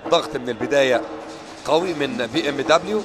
ضغط من البدايه قوي من بي ام دبليو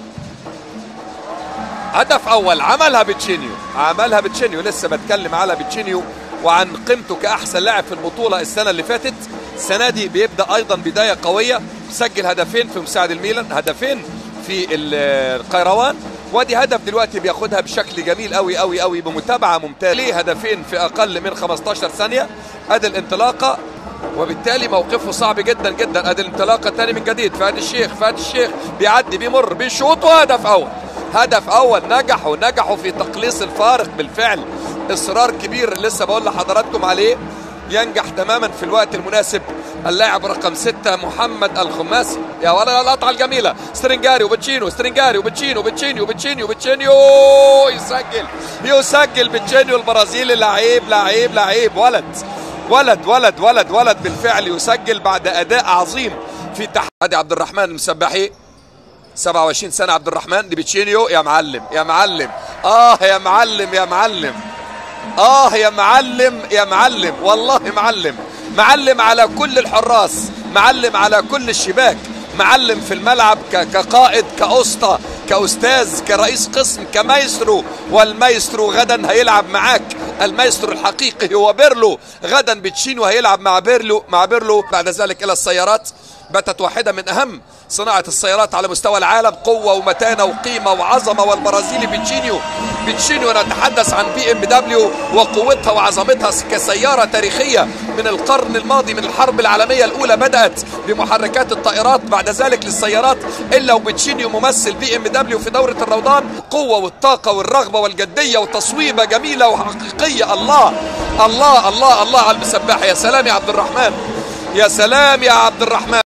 هدف اول عملها بتشينيو عملها بتشينيو لسه بتكلم على بتشينيو وعن قيمته كاحسن لاعب في البطوله السنه اللي فاتت السنه دي بيبدا ايضا بدايه قويه سجل هدفين في مساعد الميلان هدفين في القيروان وادي هدف دلوقتي بياخدها بشكل جميل قوي قوي قوي بمتابعه ممتازه ليه هدفين في اقل من 15 ثانيه ادي الانطلاقه وبالتالي موقفه صعب جدا جدا ادي الانطلاقه الثاني من جديد فادي الشيخ فادي الشيخ بيعدي بيمر بيشوط وهدف اول هدف اول نجحوا نجحوا في تقليص الفارق بالفعل اصرار كبير لسه بقول لحضراتكم عليه ينجح تماما في الوقت المناسب اللاعب رقم ستة محمد الخماسي يا ولد القطعة الجميلة سترينجاري وبتشينو سترينجاري وبتشينو وبتشينو وبتشينو وبتشينو يسجل يسجل بتشينو البرازيلي لعيب لعيب لعيب ولد ولد ولد ولد ولد بالفعل يسجل بعد أداء عظيم في تحدي عبد الرحمن المسبحي 27 سنة عبد الرحمن دي بتشينيو يا معلم يا معلم اه يا معلم يا معلم اه يا معلم يا معلم والله معلم معلم على كل الحراس معلم على كل الشباك معلم في الملعب كقائد كأسطى كأستاذ كرئيس قسم كمايسترو والمايسترو غدا هيلعب معاك المايسترو الحقيقي هو بيرلو غدا بتشينو هيلعب مع بيرلو مع بيرلو بعد ذلك إلى السيارات باتت واحدة من أهم صناعة السيارات على مستوى العالم قوة ومتانة وقيمة وعظمة والبرازيلي بتشينيو بتشينيو نتحدث عن بي ام دبليو وقوتها وعظمتها كسيارة تاريخية من القرن الماضي من الحرب العالمية الأولى بدأت بمحركات الطائرات بعد ذلك للسيارات إلا وبتشينيو ممثل بي ام دبليو في دورة الروضان قوة والطاقة والرغبة والجدية وتصويبة جميلة وحقيقية الله الله الله الله على المسبحة يا سلام يا عبد الرحمن يا سلام يا عبد الرحمن